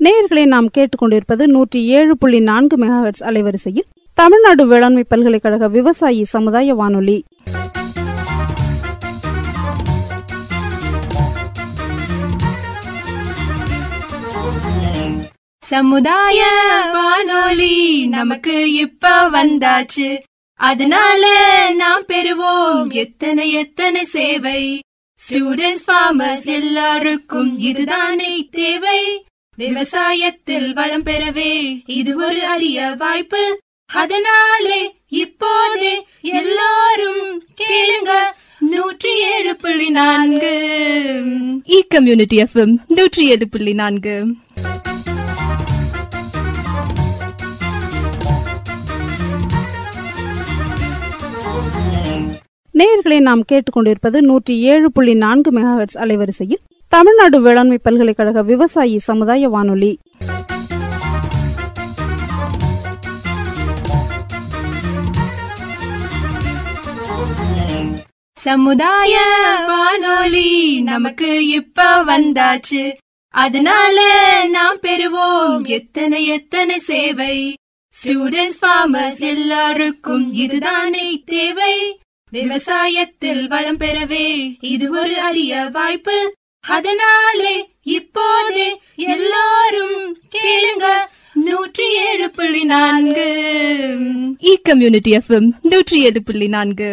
நேயர்களை நாம் கேட்டுக்கொண்டிருப்பது நூற்றி ஏழு புள்ளி நான்கு மெகாஹெட்ஸ் அலைவரிசையில் தமிழ்நாடு வேளாண்மை பல்கலைக்கழக விவசாயி சமுதாய வானொலி சமுதாய வானொலி நமக்கு இப்ப வந்தாச்சு அதனால நாம் பெறுவோம் எத்தனை எத்தனை சேவை ஸ்டூடெண்ட்ஸ் ஃபார்மர்ஸ் எல்லாருக்கும் இதுதானே தேவை விவசாயத்தில் வளம் பெறவே இது ஒரு அரிய வாய்ப்பு அதனாலே இப்போதே எல்லாரும் கேளுங்க நூற்றி ஏழு புள்ளி நான்கு இ கம்யூனிட்டி எஃப்எம் நூற்றி ஏழு புள்ளி நான்கு நேயர்களை நாம் கேட்டுக்கொண்டிருப்பது நூற்றி ஏழு புள்ளி நான்கு மெகாஹெட்ஸ் அலைவரிசையில் தமிழ்நாடு வேளாண்மை பல்கலைக்கழக விவசாயி சமுதாய வானொலி சமுதாய வானொலி நமக்கு இப்ப வந்தாச்சு அதனால நாம் பெறுவோம் எத்தனை எத்தனை சேவை ஸ்டூடெண்ட்ஸ் ஃபார்மர்ஸ் எல்லாருக்கும் இதுதானே தேவை விவசாயத்தில் வளம் பெறவே இது ஒரு அரிய வாய்ப்பு அதனாலே இப்போதே எல்லாரும் கேளுங்க நூற்றி ஏழு புள்ளி நான்கு இ கம்யூனிட்டி எஃப்எம் நூற்றி ஏழு புள்ளி நான்கு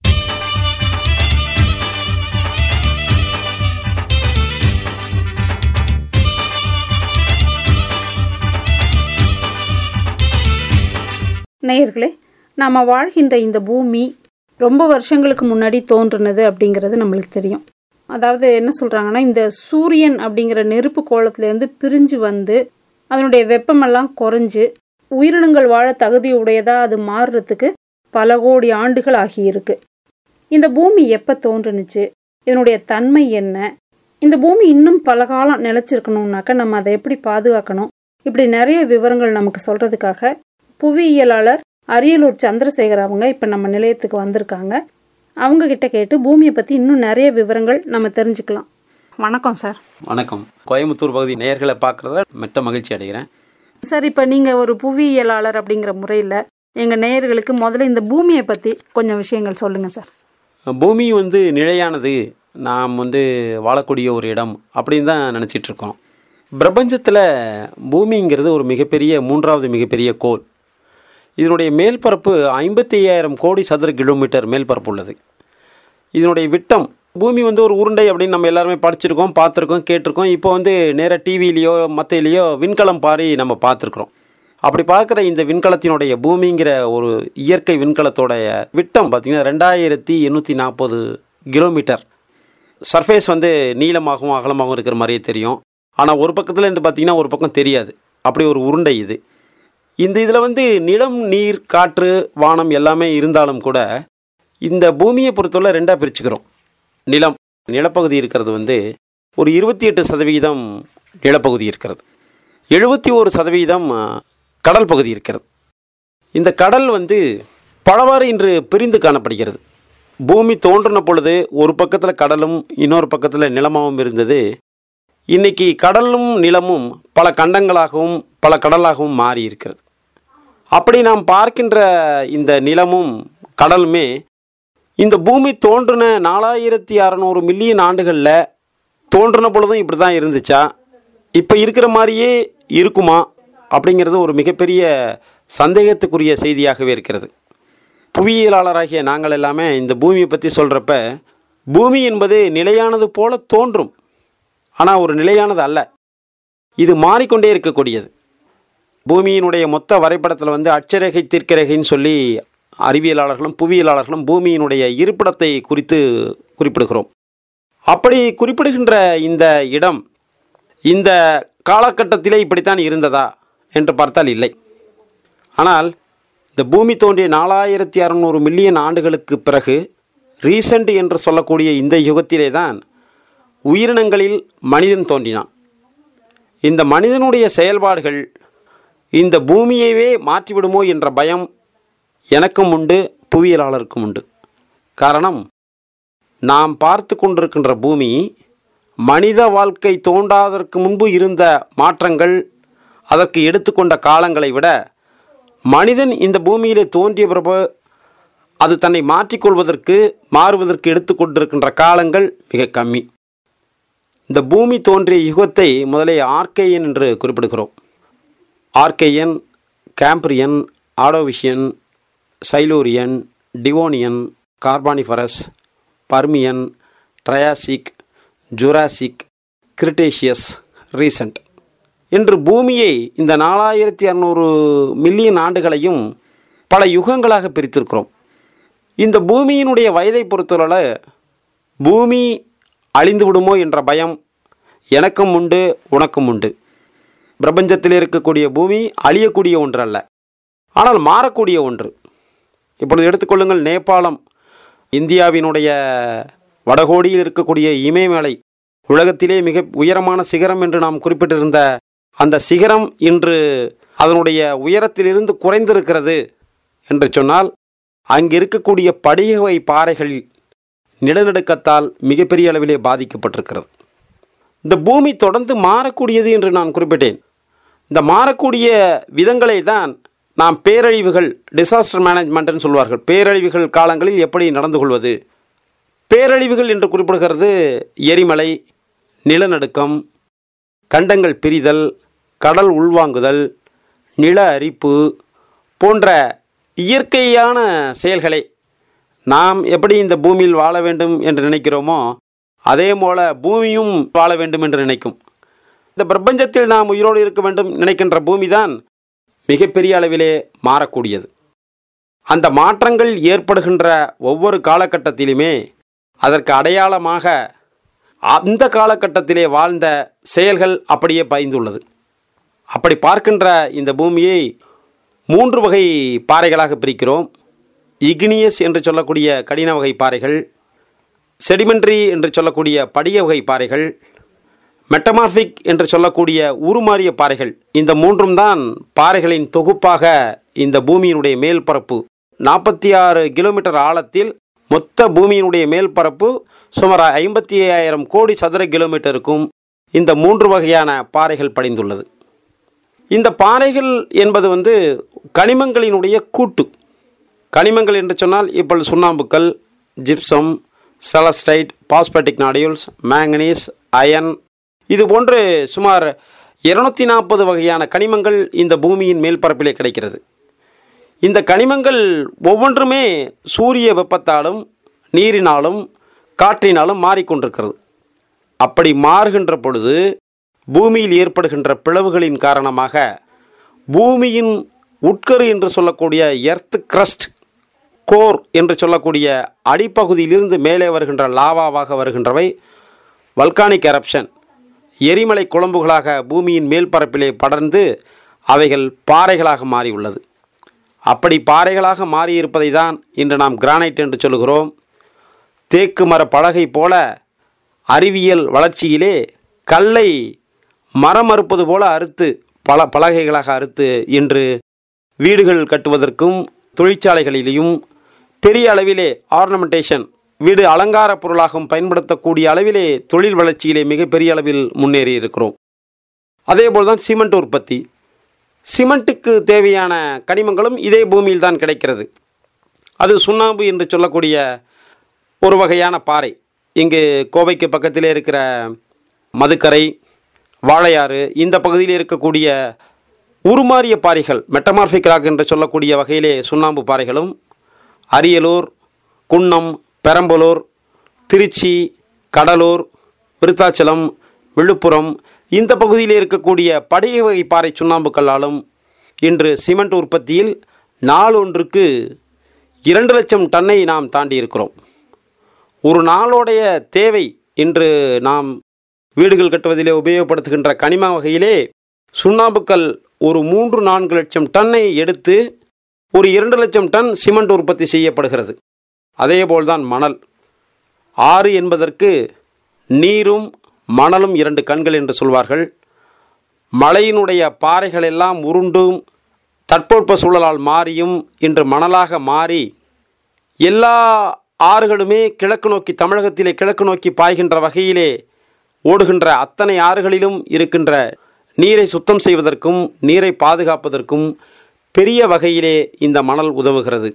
நேயர்களே நாம் வாழ்கின்ற இந்த பூமி ரொம்ப வருஷங்களுக்கு முன்னாடி தோன்றுனது அப்படிங்கிறது நம்மளுக்கு தெரியும் அதாவது என்ன சொல்கிறாங்கன்னா இந்த சூரியன் அப்படிங்கிற நெருப்பு கோலத்துலேருந்து பிரிஞ்சு வந்து அதனுடைய வெப்பமெல்லாம் குறைஞ்சு உயிரினங்கள் வாழ தகுதியுடையதாக அது மாறுறதுக்கு பல கோடி ஆண்டுகள் ஆகியிருக்கு இந்த பூமி எப்போ தோன்றுனுச்சு இதனுடைய தன்மை என்ன இந்த பூமி இன்னும் பல காலம் நிலச்சிருக்கணும்னாக்கா நம்ம அதை எப்படி பாதுகாக்கணும் இப்படி நிறைய விவரங்கள் நமக்கு சொல்கிறதுக்காக புவியியலாளர் அரியலூர் சந்திரசேகர் அவங்க இப்போ நம்ம நிலையத்துக்கு வந்திருக்காங்க அவங்க கிட்ட கேட்டு பூமியை பற்றி இன்னும் நிறைய விவரங்கள் நம்ம தெரிஞ்சுக்கலாம் வணக்கம் சார் வணக்கம் கோயம்புத்தூர் பகுதி நேயர்களை பார்க்குறதுல மெட்ட மகிழ்ச்சி அடைகிறேன் சார் இப்போ நீங்கள் ஒரு புவியியலாளர் அப்படிங்கிற முறையில் எங்கள் நேயர்களுக்கு முதல்ல இந்த பூமியை பற்றி கொஞ்சம் விஷயங்கள் சொல்லுங்கள் சார் பூமி வந்து நிலையானது நாம் வந்து வாழக்கூடிய ஒரு இடம் அப்படின்னு தான் நினச்சிட்டு இருக்கோம் பிரபஞ்சத்தில் பூமிங்கிறது ஒரு மிகப்பெரிய மூன்றாவது மிகப்பெரிய கோள் இதனுடைய மேல்பரப்பு ஐம்பத்தி ஐயாயிரம் கோடி சதுர கிலோமீட்டர் மேல்பரப்பு உள்ளது இதனுடைய விட்டம் பூமி வந்து ஒரு உருண்டை அப்படின்னு நம்ம எல்லாருமே படிச்சிருக்கோம் பார்த்துருக்கோம் கேட்டிருக்கோம் இப்போ வந்து நேராக டிவிலேயோ மற்றையிலையோ விண்கலம் பாரி நம்ம பார்த்துருக்குறோம் அப்படி பார்க்குற இந்த விண்கலத்தினுடைய பூமிங்கிற ஒரு இயற்கை விண்கலத்தோடைய விட்டம் பார்த்திங்கன்னா ரெண்டாயிரத்தி எண்ணூற்றி நாற்பது கிலோமீட்டர் சர்ஃபேஸ் வந்து நீளமாகவும் அகலமாகவும் இருக்கிற மாதிரியே தெரியும் ஆனால் ஒரு பக்கத்தில் இருந்து பார்த்திங்கன்னா ஒரு பக்கம் தெரியாது அப்படி ஒரு உருண்டை இது இந்த இதில் வந்து நிலம் நீர் காற்று வானம் எல்லாமே இருந்தாலும் கூட இந்த பூமியை பொறுத்தவரை ரெண்டாக பிரிச்சுக்கிறோம் நிலம் நிலப்பகுதி இருக்கிறது வந்து ஒரு இருபத்தி எட்டு சதவிகிதம் நிலப்பகுதி இருக்கிறது எழுபத்தி ஒரு சதவிகிதம் கடல் பகுதி இருக்கிறது இந்த கடல் வந்து பலவாறு இன்று பிரிந்து காணப்படுகிறது பூமி தோன்றின பொழுது ஒரு பக்கத்தில் கடலும் இன்னொரு பக்கத்தில் நிலமாகவும் இருந்தது இன்னைக்கு கடலும் நிலமும் பல கண்டங்களாகவும் பல கடலாகவும் மாறி இருக்கிறது அப்படி நாம் பார்க்கின்ற இந்த நிலமும் கடலுமே இந்த பூமி தோன்றின நாலாயிரத்தி அறநூறு மில்லியன் ஆண்டுகளில் தோன்றின பொழுதும் இப்படி தான் இருந்துச்சா இப்போ இருக்கிற மாதிரியே இருக்குமா அப்படிங்கிறது ஒரு மிகப்பெரிய சந்தேகத்துக்குரிய செய்தியாகவே இருக்கிறது புவியியலாளராகிய நாங்கள் எல்லாமே இந்த பூமியை பற்றி சொல்கிறப்ப பூமி என்பது நிலையானது போல தோன்றும் ஆனால் ஒரு நிலையானது அல்ல இது மாறிக்கொண்டே இருக்கக்கூடியது பூமியினுடைய மொத்த வரைபடத்தில் வந்து அட்சரேகை தீர்க்கரேகைன்னு சொல்லி அறிவியலாளர்களும் புவியியலாளர்களும் பூமியினுடைய இருப்பிடத்தை குறித்து குறிப்பிடுகிறோம் அப்படி குறிப்பிடுகின்ற இந்த இடம் இந்த காலகட்டத்திலே இப்படித்தான் இருந்ததா என்று பார்த்தால் இல்லை ஆனால் இந்த பூமி தோன்றிய நாலாயிரத்தி அறநூறு மில்லியன் ஆண்டுகளுக்கு பிறகு ரீசண்ட் என்று சொல்லக்கூடிய இந்த யுகத்திலே தான் உயிரினங்களில் மனிதன் தோன்றினான் இந்த மனிதனுடைய செயல்பாடுகள் இந்த பூமியைவே மாற்றிவிடுமோ என்ற பயம் எனக்கும் உண்டு புவியியலாளருக்கும் உண்டு காரணம் நாம் பார்த்து கொண்டிருக்கின்ற பூமி மனித வாழ்க்கை தோன்றாததற்கு முன்பு இருந்த மாற்றங்கள் அதற்கு எடுத்துக்கொண்ட காலங்களை விட மனிதன் இந்த பூமியிலே தோன்றிய பிறகு அது தன்னை மாற்றிக்கொள்வதற்கு மாறுவதற்கு எடுத்துக்கொண்டிருக்கின்ற காலங்கள் மிக கம்மி இந்த பூமி தோன்றிய யுகத்தை முதலே ஆர்கேயன் என்று குறிப்பிடுகிறோம் Archaean Cambrian Ordovician Silurian Devonian Carboniferous Permian Triassic Jurassic Cretaceous recent என்று பூமியை இந்த நாலாயிரத்தி அறநூறு மில்லியன் ஆண்டுகளையும் பல யுகங்களாக பிரித்திருக்கிறோம் இந்த பூமியினுடைய வயதை பொறுத்தவரை பூமி அழிந்து விடுமோ என்ற பயம் எனக்கும் உண்டு உனக்கும் உண்டு பிரபஞ்சத்தில் இருக்கக்கூடிய பூமி அழியக்கூடிய ஒன்று அல்ல ஆனால் மாறக்கூடிய ஒன்று இப்பொழுது எடுத்துக்கொள்ளுங்கள் நேபாளம் இந்தியாவினுடைய வடகோடியில் இருக்கக்கூடிய இமயமலை உலகத்திலே மிக உயரமான சிகரம் என்று நாம் குறிப்பிட்டிருந்த அந்த சிகரம் இன்று அதனுடைய உயரத்திலிருந்து குறைந்திருக்கிறது என்று சொன்னால் அங்கு இருக்கக்கூடிய படிகவை பாறைகள் நிலநடுக்கத்தால் மிகப்பெரிய அளவிலே பாதிக்கப்பட்டிருக்கிறது இந்த பூமி தொடர்ந்து மாறக்கூடியது என்று நான் குறிப்பிட்டேன் இந்த மாறக்கூடிய விதங்களை தான் நாம் பேரழிவுகள் டிசாஸ்டர் மேனேஜ்மெண்ட்னு சொல்வார்கள் பேரழிவுகள் காலங்களில் எப்படி நடந்து கொள்வது பேரழிவுகள் என்று குறிப்பிடுகிறது எரிமலை நிலநடுக்கம் கண்டங்கள் பிரிதல் கடல் உள்வாங்குதல் நில அரிப்பு போன்ற இயற்கையான செயல்களை நாம் எப்படி இந்த பூமியில் வாழ வேண்டும் என்று நினைக்கிறோமோ அதே போல பூமியும் வாழ வேண்டும் என்று நினைக்கும் இந்த பிரபஞ்சத்தில் நாம் உயிரோடு இருக்க வேண்டும் நினைக்கின்ற பூமி தான் மிகப்பெரிய அளவிலே மாறக்கூடியது அந்த மாற்றங்கள் ஏற்படுகின்ற ஒவ்வொரு காலகட்டத்திலுமே அதற்கு அடையாளமாக அந்த காலகட்டத்திலே வாழ்ந்த செயல்கள் அப்படியே பாய்ந்துள்ளது அப்படி பார்க்கின்ற இந்த பூமியை மூன்று வகை பாறைகளாக பிரிக்கிறோம் இக்னியஸ் என்று சொல்லக்கூடிய கடின வகை பாறைகள் செடிமெண்ட்ரி என்று சொல்லக்கூடிய படிக வகை பாறைகள் மெட்டமார்பிக் என்று சொல்லக்கூடிய உருமாறிய பாறைகள் இந்த மூன்றும் தான் பாறைகளின் தொகுப்பாக இந்த பூமியினுடைய மேல் பரப்பு நாற்பத்தி ஆறு கிலோமீட்டர் ஆழத்தில் மொத்த பூமியினுடைய மேல் பரப்பு சுமார் ஐம்பத்தி ஐயாயிரம் கோடி சதுர கிலோமீட்டருக்கும் இந்த மூன்று வகையான பாறைகள் படிந்துள்ளது இந்த பாறைகள் என்பது வந்து கனிமங்களினுடைய கூட்டு கனிமங்கள் என்று சொன்னால் இப்போ சுண்ணாம்புக்கல் gypsum celestite phosphatic nodules manganese iron இது போன்று சுமார் இருநூத்தி நாற்பது வகையான கனிமங்கள் இந்த பூமியின் மேல்பரப்பிலே கிடைக்கிறது இந்த கனிமங்கள் ஒவ்வொன்றுமே சூரிய வெப்பத்தாலும் நீரினாலும் காற்றினாலும் மாறிக்கொண்டிருக்கிறது அப்படி மாறுகின்ற பொழுது பூமியில் ஏற்படுகின்ற பிளவுகளின் காரணமாக பூமியின் உட்கரு என்று சொல்லக்கூடிய எர்த் கிரஸ்ட் கோர் என்று சொல்லக்கூடிய அடிப்பகுதியிலிருந்து மேலே வருகின்ற லாவாவாக வருகின்றவை வல்கானிக் எரப்ஷன் எரிமலை குழம்புகளாக பூமியின் மேல் பரப்பிலே படர்ந்து அவைகள் பாறைகளாக மாறியுள்ளது அப்படி பாறைகளாக மாறியிருப்பதை தான் இன்று நாம் கிரானைட் என்று சொல்லுகிறோம் தேக்கு மர பலகை போல அறிவியல் வளர்ச்சியிலே கல்லை மரம் அறுப்பது போல அறுத்து பல பலகைகளாக அறுத்து இன்று வீடுகள் கட்டுவதற்கும் தொழிற்சாலைகளிலேயும் பெரிய அளவிலே ஆர்னமெண்டேஷன் வீடு அலங்கார பொருளாகவும் பயன்படுத்தக்கூடிய அளவிலே தொழில் வளர்ச்சியிலே மிகப்பெரிய அளவில் முன்னேறி இருக்கிறோம் அதேபோல் தான் சிமெண்ட் உற்பத்தி சிமெண்ட்டுக்கு தேவையான கனிமங்களும் இதே பூமியில் தான் கிடைக்கிறது அது சுண்ணாம்பு என்று சொல்லக்கூடிய ஒரு வகையான பாறை இங்கு கோவைக்கு பக்கத்திலே இருக்கிற மதுக்கரை வாழையாறு இந்த பகுதியில் இருக்கக்கூடிய உருமாறிய பாறைகள் மெட்டமார்பிக் ராக் என்று சொல்லக்கூடிய வகையிலே சுண்ணாம்பு பாறைகளும் அரியலூர் குன்னம் பெரம்பலூர் திருச்சி கடலூர் விருத்தாச்சலம் விழுப்புரம் இந்த பகுதியில் இருக்கக்கூடிய படிக வகை பாறை சுண்ணாம்பு கல்லாலும் இன்று சிமெண்ட் உற்பத்தியில் நாளொன்றுக்கு இரண்டு லட்சம் டன்னை நாம் தாண்டி இருக்கிறோம் ஒரு நாளோடைய தேவை இன்று நாம் வீடுகள் கட்டுவதிலே உபயோகப்படுத்துகின்ற கனிம வகையிலே சுண்ணாம்புக்கல் ஒரு மூன்று நான்கு லட்சம் டன்னை எடுத்து ஒரு இரண்டு லட்சம் டன் சிமெண்ட் உற்பத்தி செய்யப்படுகிறது அதேபோல்தான் மணல் ஆறு என்பதற்கு நீரும் மணலும் இரண்டு கண்கள் என்று சொல்வார்கள் மலையினுடைய பாறைகள் எல்லாம் உருண்டும் தட்பவெப்ப சூழலால் மாறியும் இன்று மணலாக மாறி எல்லா ஆறுகளுமே கிழக்கு நோக்கி தமிழகத்திலே கிழக்கு நோக்கி பாய்கின்ற வகையிலே ஓடுகின்ற அத்தனை ஆறுகளிலும் இருக்கின்ற நீரை சுத்தம் செய்வதற்கும் நீரை பாதுகாப்பதற்கும் பெரிய வகையிலே இந்த மணல் உதவுகிறது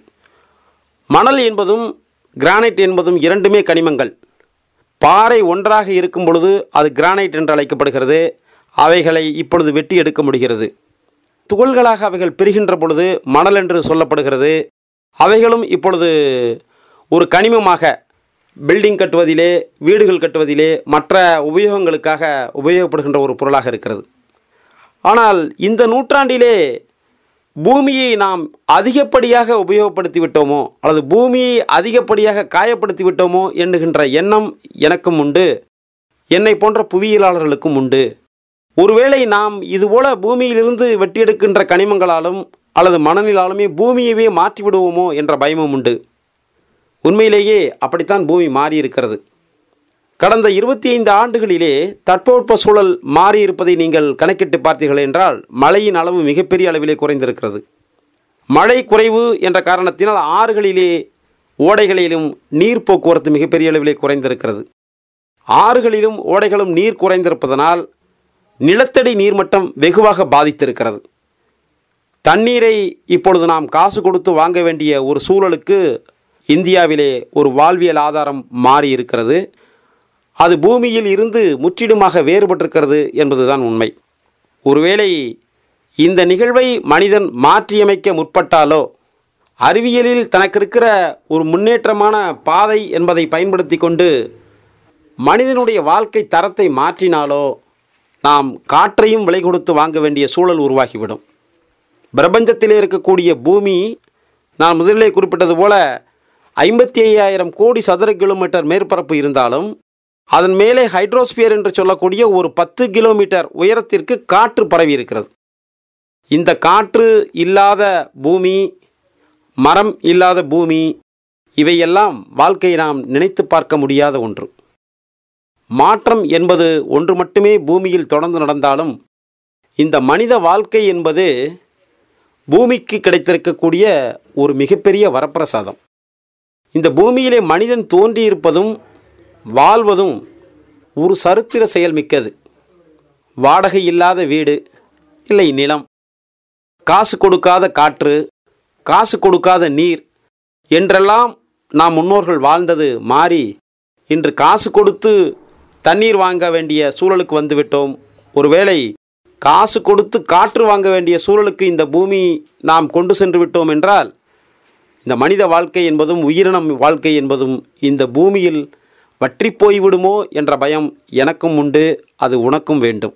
மணல் என்பதும் கிரானைட் என்பதும் இரண்டுமே கனிமங்கள் பாறை ஒன்றாக இருக்கும் பொழுது அது கிரானைட் என்று அழைக்கப்படுகிறது அவைகளை இப்பொழுது வெட்டி எடுக்க முடிகிறது துகள்களாக அவைகள் பிரிகின்ற பொழுது மணல் என்று சொல்லப்படுகிறது அவைகளும் இப்பொழுது ஒரு கனிமமாக பில்டிங் கட்டுவதிலே வீடுகள் கட்டுவதிலே மற்ற உபயோகங்களுக்காக உபயோகப்படுகின்ற ஒரு பொருளாக இருக்கிறது ஆனால் இந்த நூற்றாண்டிலே பூமியை நாம் அதிகப்படியாக உபயோகப்படுத்தி விட்டோமோ அல்லது பூமியை அதிகப்படியாக காயப்படுத்தி விட்டோமோ என்கின்ற எண்ணம் எனக்கும் உண்டு என்னை போன்ற புவியியலாளர்களுக்கும் உண்டு ஒருவேளை நாம் இதுபோல பூமியிலிருந்து வெட்டியெடுக்கின்ற கனிமங்களாலும் அல்லது மணலிலாலுமே பூமியவே மாற்றி விடுவோமோ என்ற பயமும் உண்டு உண்மையிலேயே அப்படித்தான் பூமி மாறியிருக்கிறது கடந்த இருபத்தி ஐந்து ஆண்டுகளிலே தட்பவெப்ப சூழல் மாறியிருப்பதை நீங்கள் கணக்கிட்டு பார்த்தீர்கள் என்றால் மழையின் அளவு மிகப்பெரிய அளவிலே குறைந்திருக்கிறது மழை குறைவு என்ற காரணத்தினால் ஆறுகளிலே ஓடைகளிலும் நீர் போக்குவரத்து மிகப்பெரிய அளவிலே குறைந்திருக்கிறது ஆறுகளிலும் ஓடைகளும் நீர் குறைந்திருப்பதனால் நிலத்தடி நீர்மட்டம் வெகுவாக பாதித்திருக்கிறது தண்ணீரை இப்பொழுது நாம் காசு கொடுத்து வாங்க வேண்டிய ஒரு சூழலுக்கு இந்தியாவிலே ஒரு வாழ்வியல் ஆதாரம் மாறி இருக்கிறது அது பூமியில் இருந்து முற்றிலுமாக வேறுபட்டிருக்கிறது என்பதுதான் உண்மை ஒருவேளை இந்த நிகழ்வை மனிதன் மாற்றியமைக்க முற்பட்டாலோ அறிவியலில் தனக்கு இருக்கிற ஒரு முன்னேற்றமான பாதை என்பதை பயன்படுத்தி கொண்டு மனிதனுடைய வாழ்க்கை தரத்தை மாற்றினாலோ நாம் காற்றையும் விலை கொடுத்து வாங்க வேண்டிய சூழல் உருவாகிவிடும் பிரபஞ்சத்திலே இருக்கக்கூடிய பூமி நான் முதலிலே குறிப்பிட்டது போல ஐம்பத்தி ஐயாயிரம் கோடி சதுர கிலோமீட்டர் மேற்பரப்பு இருந்தாலும் அதன் மேலே ஹைட்ரோஸ்பியர் என்று சொல்லக்கூடிய ஒரு பத்து கிலோமீட்டர் உயரத்திற்கு காற்று பரவி இருக்கிறது இந்த காற்று இல்லாத பூமி மரம் இல்லாத பூமி இவையெல்லாம் வாழ்க்கையை நாம் நினைத்து பார்க்க முடியாத ஒன்று மாற்றம் என்பது ஒன்று மட்டுமே பூமியில் தொடர்ந்து நடந்தாலும் இந்த மனித வாழ்க்கை என்பது பூமிக்கு கிடைத்திருக்கக்கூடிய ஒரு மிகப்பெரிய வரப்பிரசாதம் இந்த பூமியிலே மனிதன் தோன்றியிருப்பதும் வாழ்வதும் ஒரு சரித்திர செயல் மிக்கது வாடகை இல்லாத வீடு இல்லை நிலம் காசு கொடுக்காத காற்று காசு கொடுக்காத நீர் என்றெல்லாம் நாம் முன்னோர்கள் வாழ்ந்தது மாறி இன்று காசு கொடுத்து தண்ணீர் வாங்க வேண்டிய சூழலுக்கு வந்துவிட்டோம் ஒருவேளை காசு கொடுத்து காற்று வாங்க வேண்டிய சூழலுக்கு இந்த பூமி நாம் கொண்டு சென்று விட்டோம் என்றால் இந்த மனித வாழ்க்கை என்பதும் உயிரினம் வாழ்க்கை என்பதும் இந்த பூமியில் வற்றி போய்விடுமோ என்ற பயம் எனக்கும் உண்டு அது உனக்கும் வேண்டும்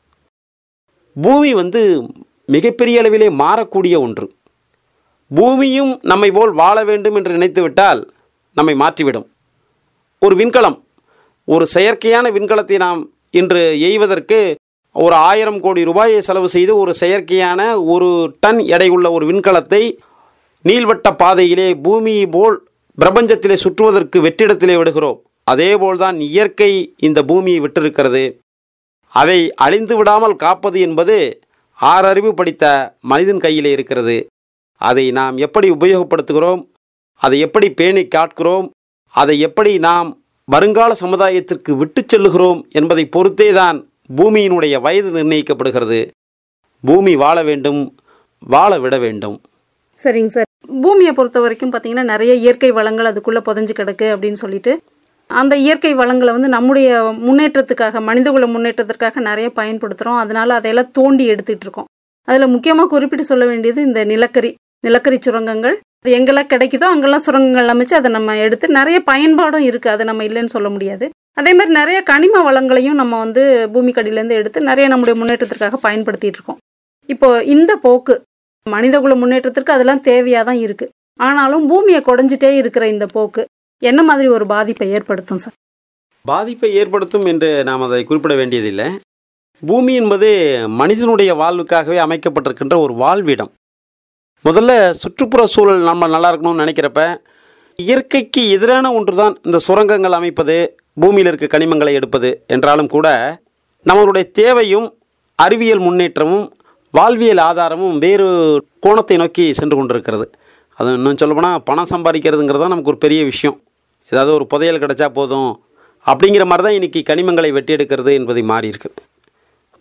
பூமி வந்து மிகப்பெரிய அளவிலே மாறக்கூடிய ஒன்று பூமியும் நம்மை போல் வாழ வேண்டும் என்று நினைத்துவிட்டால் நம்மை மாற்றிவிடும் ஒரு விண்கலம் ஒரு செயற்கையான விண்கலத்தை நாம் இன்று எய்வதற்கு ஒரு ஆயிரம் கோடி ரூபாயை செலவு செய்து ஒரு செயற்கையான ஒரு டன் எடையுள்ள ஒரு விண்கலத்தை நீள்வட்ட பாதையிலே பூமி போல் பிரபஞ்சத்திலே சுற்றுவதற்கு வெற்றிடத்திலே விடுகிறோம் அதேபோல்தான் இயற்கை இந்த பூமியை விட்டிருக்கிறது அதை அழிந்து விடாமல் காப்பது என்பது ஆறறிவு படித்த மனிதன் கையிலே இருக்கிறது அதை நாம் எப்படி உபயோகப்படுத்துகிறோம் அதை எப்படி பேணி காட்கிறோம் அதை எப்படி நாம் வருங்கால சமுதாயத்திற்கு விட்டுச் செல்லுகிறோம் என்பதை பொறுத்தே தான் பூமியினுடைய வயது நிர்ணயிக்கப்படுகிறது பூமி வாழ வேண்டும் வாழ விட வேண்டும் சரிங்க சார் பூமியை பொறுத்த வரைக்கும் பார்த்தீங்கன்னா நிறைய இயற்கை வளங்கள் அதுக்குள்ளே புதைஞ்சு கிடக்கு அப்படின்னு சொல்லிட்டு அந்த இயற்கை வளங்களை வந்து நம்முடைய முன்னேற்றத்துக்காக மனிதகுல முன்னேற்றத்திற்காக நிறைய பயன்படுத்துகிறோம் அதனால அதையெல்லாம் தோண்டி எடுத்துட்டு இருக்கோம் அதில் முக்கியமாக குறிப்பிட்டு சொல்ல வேண்டியது இந்த நிலக்கரி நிலக்கரி சுரங்கங்கள் அது எங்கெல்லாம் கிடைக்குதோ அங்கெல்லாம் சுரங்கங்கள் அமைச்சு அதை நம்ம எடுத்து நிறைய பயன்பாடும் இருக்குது அதை நம்ம இல்லைன்னு சொல்ல முடியாது அதே மாதிரி நிறைய கனிம வளங்களையும் நம்ம வந்து பூமிக்கடியிலேருந்து எடுத்து நிறைய நம்முடைய முன்னேற்றத்திற்காக பயன்படுத்திட்டு இருக்கோம் இப்போ இந்த போக்கு மனிதகுல முன்னேற்றத்திற்கு அதெல்லாம் தேவையாக தான் இருக்குது ஆனாலும் பூமியை குறைஞ்சிட்டே இருக்கிற இந்த போக்கு என்ன மாதிரி ஒரு பாதிப்பை ஏற்படுத்தும் சார் பாதிப்பை ஏற்படுத்தும் என்று நாம் அதை குறிப்பிட வேண்டியதில்லை பூமி என்பது மனிதனுடைய வாழ்வுக்காகவே அமைக்கப்பட்டிருக்கின்ற ஒரு வாழ்விடம் முதல்ல சுற்றுப்புற சூழல் நம்ம நல்லா இருக்கணும்னு நினைக்கிறப்ப இயற்கைக்கு எதிரான ஒன்று தான் இந்த சுரங்கங்கள் அமைப்பது பூமியில் இருக்க கனிமங்களை எடுப்பது என்றாலும் கூட நம்மளுடைய தேவையும் அறிவியல் முன்னேற்றமும் வாழ்வியல் ஆதாரமும் வேறு கோணத்தை நோக்கி சென்று கொண்டிருக்கிறது அது இன்னும் சொல்லப்போனால் பணம் சம்பாதிக்கிறதுங்கிறது தான் நமக்கு ஒரு பெரிய விஷயம் ஏதாவது ஒரு புதையல் கிடைச்சா போதும் அப்படிங்கிற மாதிரி தான் இன்றைக்கி கனிமங்களை வெட்டி எடுக்கிறது என்பதை மாறி இருக்குது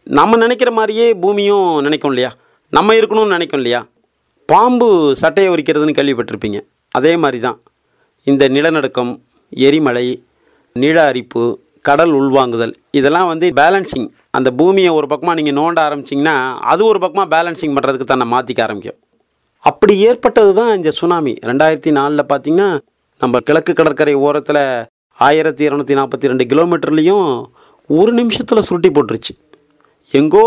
நம்ம நினைக்கிற மாதிரியே பூமியும் நினைக்கும் இல்லையா நம்ம இருக்கணும்னு நினைக்கும் இல்லையா பாம்பு சட்டையை உரிக்கிறதுன்னு கேள்விப்பட்டிருப்பீங்க அதே மாதிரி தான் இந்த நிலநடுக்கம் எரிமலை நில அரிப்பு கடல் உள்வாங்குதல் இதெல்லாம் வந்து பேலன்சிங் அந்த பூமியை ஒரு பக்கமாக நீங்கள் நோண்ட ஆரம்பிச்சிங்கன்னா அது ஒரு பக்கமாக பேலன்சிங் பண்ணுறதுக்கு தன்னை மாற்றிக்க ஆரம்பிக்கும் அப்படி ஏற்பட்டது தான் இந்த சுனாமி ரெண்டாயிரத்தி நாலில் பார்த்தீங்கன்னா நம்ம கிழக்கு கடற்கரை ஓரத்தில் ஆயிரத்தி இரநூத்தி நாற்பத்தி ரெண்டு கிலோமீட்டர்லேயும் ஒரு நிமிஷத்தில் சுருட்டி போட்டுருச்சு எங்கோ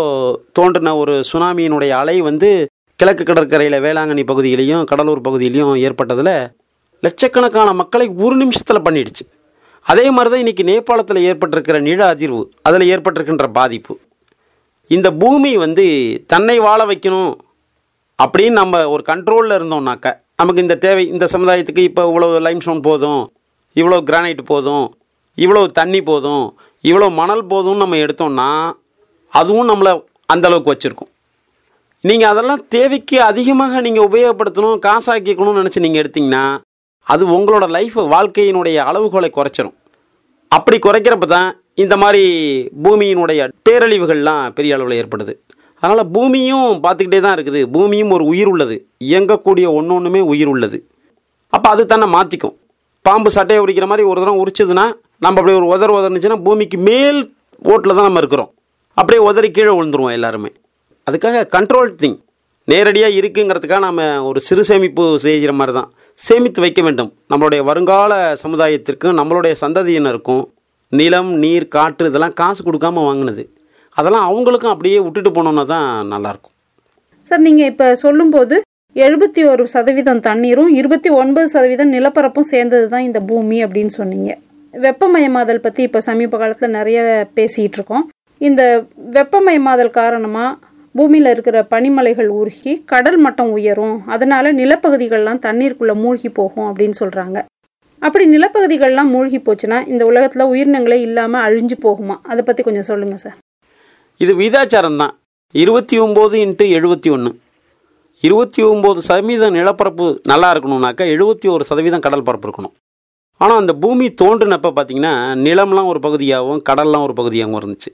தோன்றின ஒரு சுனாமியினுடைய அலை வந்து கிழக்கு கடற்கரையில் வேளாங்கண்ணி பகுதியிலையும் கடலூர் பகுதியிலையும் ஏற்பட்டதில் லட்சக்கணக்கான மக்களை ஒரு நிமிஷத்தில் பண்ணிடுச்சு அதே மாதிரி தான் இன்றைக்கி நேபாளத்தில் ஏற்பட்டிருக்கிற நில அதிர்வு அதில் ஏற்பட்டிருக்கின்ற பாதிப்பு இந்த பூமி வந்து தன்னை வாழ வைக்கணும் அப்படின்னு நம்ம ஒரு கண்ட்ரோலில் இருந்தோம்னாக்க நமக்கு இந்த தேவை இந்த சமுதாயத்துக்கு இப்போ இவ்வளோ லைம்ஸ்டோன் போதும் இவ்வளோ கிரானைட் போதும் இவ்வளோ தண்ணி போதும் இவ்வளோ மணல் போதும்னு நம்ம எடுத்தோம்னா அதுவும் நம்மளை அந்த அளவுக்கு வச்சுருக்கும் நீங்கள் அதெல்லாம் தேவைக்கு அதிகமாக நீங்கள் உபயோகப்படுத்தணும் காசாக்கிக்கணும்னு நினச்சி நீங்கள் எடுத்தீங்கன்னா அது உங்களோட லைஃப் வாழ்க்கையினுடைய அளவுகோலை குறைச்சிரும் அப்படி குறைக்கிறப்ப தான் இந்த மாதிரி பூமியினுடைய பேரழிவுகள்லாம் பெரிய அளவில் ஏற்படுது அதனால் பூமியும் பார்த்துக்கிட்டே தான் இருக்குது பூமியும் ஒரு உயிர் உள்ளது இயங்கக்கூடிய ஒன்று ஒன்றுமே உயிர் உள்ளது அப்போ அது தன்னை மாற்றிக்கும் பாம்பு சட்டையை உரிக்கிற மாதிரி ஒரு தடவை உரிச்சதுன்னா நம்ம அப்படியே ஒரு உதர் உதர்னுச்சுன்னா பூமிக்கு மேல் ஓட்டில் தான் நம்ம இருக்கிறோம் அப்படியே உதறி கீழே விழுந்துருவோம் எல்லாருமே அதுக்காக கண்ட்ரோல் திங் நேரடியாக இருக்குங்கிறதுக்காக நம்ம ஒரு சிறு சேமிப்பு செய்கிற மாதிரி தான் சேமித்து வைக்க வேண்டும் நம்மளுடைய வருங்கால சமுதாயத்திற்கும் நம்மளுடைய சந்ததியினருக்கும் நிலம் நீர் காற்று இதெல்லாம் காசு கொடுக்காம வாங்கினது அதெல்லாம் அவங்களுக்கும் அப்படியே விட்டுட்டு போனோன்னா தான் நல்லாயிருக்கும் சார் நீங்கள் இப்போ சொல்லும்போது எழுபத்தி ஒரு சதவீதம் தண்ணீரும் இருபத்தி ஒன்பது சதவீதம் நிலப்பரப்பும் சேர்ந்தது தான் இந்த பூமி அப்படின்னு சொன்னீங்க வெப்பமயமாதல் பற்றி இப்போ சமீப காலத்தில் நிறைய பேசிகிட்டு இருக்கோம் இந்த வெப்பமயமாதல் காரணமாக பூமியில் இருக்கிற பனிமலைகள் உருகி கடல் மட்டம் உயரும் அதனால நிலப்பகுதிகள்லாம் தண்ணீருக்குள்ளே மூழ்கி போகும் அப்படின்னு சொல்கிறாங்க அப்படி நிலப்பகுதிகள்லாம் மூழ்கி போச்சுன்னா இந்த உலகத்தில் உயிரினங்களே இல்லாமல் அழிஞ்சு போகுமா அதை பற்றி கொஞ்சம் சொல்லுங்கள் சார் இது விகிதாச்சாரம் தான் இருபத்தி ஒம்பது இன்ட்டு எழுபத்தி ஒன்று இருபத்தி ஒம்பது சதவீதம் நிலப்பரப்பு நல்லா இருக்கணும்னாக்கா எழுபத்தி ஒரு சதவீதம் கடல் பரப்பு இருக்கணும் ஆனால் அந்த பூமி தோன்றினப்போ பார்த்தீங்கன்னா நிலம்லாம் ஒரு பகுதியாகவும் கடல்லாம் ஒரு பகுதியாகவும் இருந்துச்சு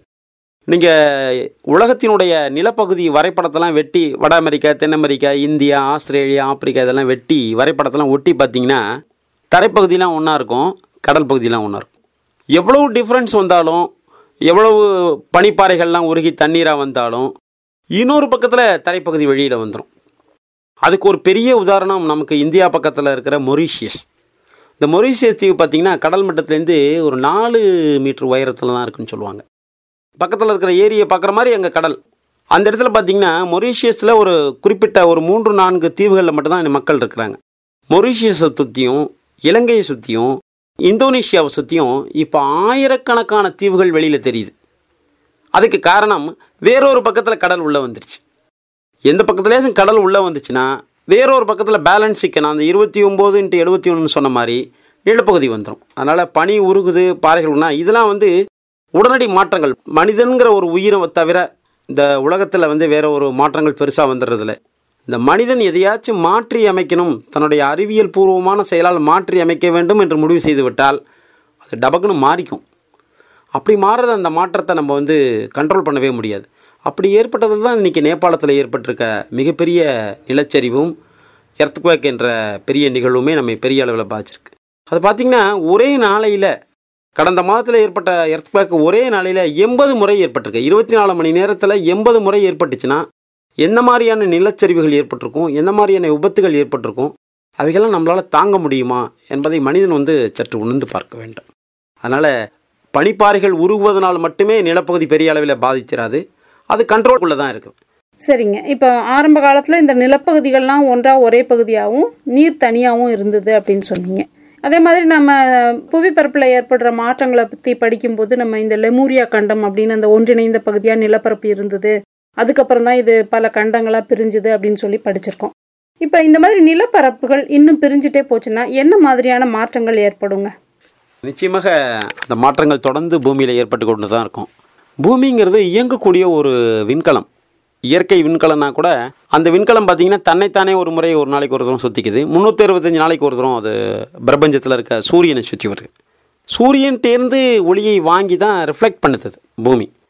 நீங்கள் உலகத்தினுடைய நிலப்பகுதி வரைபடத்தெல்லாம் வெட்டி வட அமெரிக்கா தென் அமெரிக்கா இந்தியா ஆஸ்திரேலியா ஆப்பிரிக்கா இதெல்லாம் வெட்டி வரைபடத்தெல்லாம் ஒட்டி பார்த்தீங்கன்னா தரைப்பகுதியெலாம் ஒன்றா இருக்கும் கடல் பகுதியெலாம் ஒன்றா இருக்கும் எவ்வளவு டிஃப்ரென்ஸ் வந்தாலும் எவ்வளவு பனிப்பாறைகள்லாம் உருகி தண்ணீராக வந்தாலும் இன்னொரு பக்கத்தில் தரைப்பகுதி வெளியில் வந்துடும் அதுக்கு ஒரு பெரிய உதாரணம் நமக்கு இந்தியா பக்கத்தில் இருக்கிற மொரீஷியஸ் இந்த மொரீஷியஸ் தீவு பார்த்திங்கன்னா கடல் மட்டத்துலேருந்து ஒரு நாலு மீட்டர் உயரத்தில் தான் இருக்குன்னு சொல்லுவாங்க பக்கத்தில் இருக்கிற ஏரியை பார்க்குற மாதிரி எங்கள் கடல் அந்த இடத்துல பார்த்தீங்கன்னா மொரீஷியஸில் ஒரு குறிப்பிட்ட ஒரு மூன்று நான்கு தீவுகளில் மட்டும்தான் மக்கள் இருக்கிறாங்க மொரீஷியஸை சுற்றியும் இலங்கையை சுற்றியும் இந்தோனேஷியாவை சுற்றியும் இப்போ ஆயிரக்கணக்கான தீவுகள் வெளியில் தெரியுது அதுக்கு காரணம் வேறொரு பக்கத்தில் கடல் உள்ளே வந்துருச்சு எந்த பக்கத்துலேயும் கடல் உள்ளே வந்துச்சுன்னா வேறொரு பக்கத்தில் பேலன்ஸ் சிக்கணும் அந்த இருபத்தி ஒம்பது இன்ட்டு எழுபத்தி ஒன்றுன்னு சொன்ன மாதிரி நிலப்பகுதி வந்துடும் அதனால் பனி உருகுது பாறைகள்னா இதெல்லாம் வந்து உடனடி மாற்றங்கள் மனிதன்கிற ஒரு உயிரை தவிர இந்த உலகத்தில் வந்து வேற ஒரு மாற்றங்கள் பெருசாக வந்துடுறதில்ல இந்த மனிதன் எதையாச்சும் மாற்றி அமைக்கணும் தன்னுடைய அறிவியல் பூர்வமான செயலால் மாற்றி அமைக்க வேண்டும் என்று முடிவு செய்து விட்டால் அது டபக்குன்னு மாறிக்கும் அப்படி மாறுற அந்த மாற்றத்தை நம்ம வந்து கண்ட்ரோல் பண்ணவே முடியாது அப்படி ஏற்பட்டது தான் இன்றைக்கி நேபாளத்தில் ஏற்பட்டிருக்க மிகப்பெரிய நிலச்சரிவும் எர்த்குவேக் என்ற பெரிய நிகழ்வுமே நம்ம பெரிய அளவில் பாதிச்சிருக்கு அது பார்த்திங்கன்னா ஒரே நாளையில் கடந்த மாதத்தில் ஏற்பட்ட எர்த்குவேக் ஒரே நாளையில் எண்பது முறை ஏற்பட்டிருக்கு இருபத்தி நாலு மணி நேரத்தில் எண்பது முறை ஏற்பட்டுச்சுன்னா எந்த மாதிரியான நிலச்சரிவுகள் ஏற்பட்டிருக்கும் எந்த மாதிரியான விபத்துகள் ஏற்பட்டிருக்கும் அவைகள்லாம் நம்மளால் தாங்க முடியுமா என்பதை மனிதன் வந்து சற்று உணர்ந்து பார்க்க வேண்டும் அதனால் பனிப்பாறைகள் உருகுவதனால் மட்டுமே நிலப்பகுதி பெரிய அளவில் பாதிச்சிடாது அது கண்ட்ரோல்குள்ளே தான் இருக்குது சரிங்க இப்போ ஆரம்ப காலத்தில் இந்த நிலப்பகுதிகள்லாம் ஒன்றா ஒரே பகுதியாகவும் நீர் தனியாகவும் இருந்தது அப்படின்னு சொன்னீங்க அதே மாதிரி நம்ம புவிப்பரப்பில் ஏற்படுற மாற்றங்களை பற்றி படிக்கும்போது நம்ம இந்த லெமூரியா கண்டம் அப்படின்னு அந்த ஒன்றிணைந்த பகுதியாக நிலப்பரப்பு இருந்தது அதுக்கப்புறம் தான் இது பல கண்டங்களாக பிரிஞ்சுது அப்படின்னு சொல்லி படிச்சிருக்கோம் இப்போ இந்த மாதிரி நிலப்பரப்புகள் இன்னும் பிரிஞ்சுட்டே போச்சுன்னா என்ன மாதிரியான மாற்றங்கள் ஏற்படுங்க நிச்சயமாக அந்த மாற்றங்கள் தொடர்ந்து பூமியில் ஏற்பட்டு கொண்டு தான் இருக்கும் பூமிங்கிறது இயங்கக்கூடிய ஒரு விண்கலம் இயற்கை விண்கலம்னா கூட அந்த விண்கலம் பார்த்தீங்கன்னா தன்னைத்தானே ஒரு முறை ஒரு நாளைக்கு ஒரு தரம் சுற்றிக்குது முந்நூற்றி அறுபத்தஞ்சு நாளைக்கு ஒரு தரம் அது பிரபஞ்சத்தில் இருக்க சூரியனை சுற்றி வருது சூரியன்டேருந்து ஒளியை வாங்கி தான் ரிஃப்ளெக்ட் பண்ணுது பூமி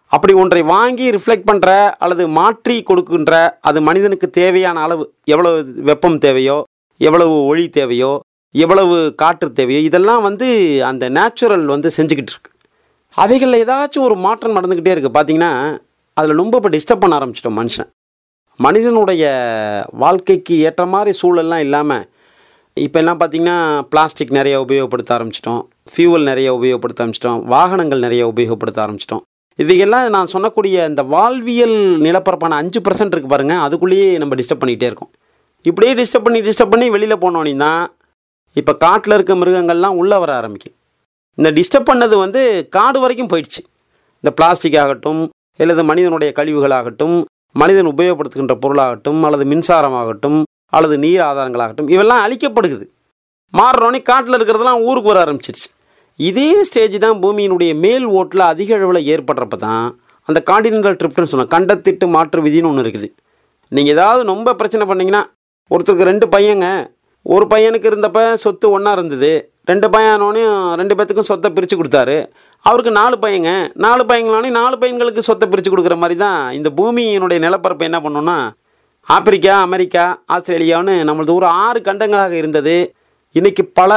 அப்படி ஒன்றை வாங்கி ரிஃப்ளெக்ட் பண்ணுற அல்லது மாற்றி கொடுக்கின்ற அது மனிதனுக்கு தேவையான அளவு எவ்வளவு வெப்பம் தேவையோ எவ்வளவு ஒளி தேவையோ எவ்வளவு காற்று தேவையோ இதெல்லாம் வந்து அந்த நேச்சுரல் வந்து செஞ்சுக்கிட்டு இருக்கு அவைகளில் ஏதாச்சும் ஒரு மாற்றம் நடந்துக்கிட்டே இருக்குது பார்த்தீங்கன்னா அதில் ரொம்ப இப்போ டிஸ்டர்ப் பண்ண ஆரம்பிச்சிட்டோம் மனுஷன் மனிதனுடைய வாழ்க்கைக்கு ஏற்ற மாதிரி சூழல்லாம் இல்லாமல் இப்போ எல்லாம் பார்த்தீங்கன்னா பிளாஸ்டிக் நிறைய உபயோகப்படுத்த ஆரம்பிச்சிட்டோம் ஃபியூவல் நிறைய உபயோகப்படுத்த ஆரம்பிச்சிட்டோம் வாகனங்கள் நிறைய உபயோகப்படுத்த ஆரம்பிச்சிட்டோம் இவைகள்லாம் நான் சொன்னக்கூடிய இந்த வாழ்வியல் நிலப்பரப்பான அஞ்சு பர்சன்ட் இருக்குது பாருங்கள் அதுக்குள்ளேயே நம்ம டிஸ்டர்ப் பண்ணிக்கிட்டே இருக்கோம் இப்படியே டிஸ்டர்ப் பண்ணி டிஸ்டர்ப் பண்ணி வெளியில் போனோன்னே தான் இப்போ காட்டில் இருக்க மிருகங்கள்லாம் உள்ளே வர ஆரம்பிக்கும் இந்த டிஸ்டர்ப் பண்ணது வந்து காடு வரைக்கும் போயிடுச்சு இந்த பிளாஸ்டிக் ஆகட்டும் அல்லது மனிதனுடைய கழிவுகளாகட்டும் மனிதன் உபயோகப்படுத்துகின்ற பொருளாகட்டும் அல்லது மின்சாரமாகட்டும் அல்லது நீர் ஆதாரங்களாகட்டும் இவெல்லாம் அழிக்கப்படுகிறது மாறுறோன்னே காட்டில் இருக்கிறதெல்லாம் ஊருக்கு வர ஆரம்பிச்சிருச்சு இதே ஸ்டேஜ் தான் பூமியினுடைய மேல் ஓட்டில் அதிக அளவில் ஏற்படுறப்ப தான் அந்த காண்டினென்டல் ட்ரிப்ட்னு சொன்ன கண்டத்திட்டு மாற்று விதின்னு ஒன்று இருக்குது நீங்கள் ஏதாவது ரொம்ப பிரச்சனை பண்ணீங்கன்னா ஒருத்தருக்கு ரெண்டு பையங்க ஒரு பையனுக்கு இருந்தப்ப சொத்து ஒன்றா இருந்தது ரெண்டு பையனோனையும் ரெண்டு பேத்துக்கும் சொத்தை பிரித்து கொடுத்தாரு அவருக்கு நாலு பையங்க நாலு பையங்களோனே நாலு பையன்களுக்கு சொத்தை பிரித்து கொடுக்குற மாதிரி தான் இந்த பூமியினுடைய நிலப்பரப்பு என்ன பண்ணோன்னா ஆப்பிரிக்கா அமெரிக்கா ஆஸ்திரேலியான்னு நம்மளது ஒரு ஆறு கண்டங்களாக இருந்தது இன்னைக்கு பல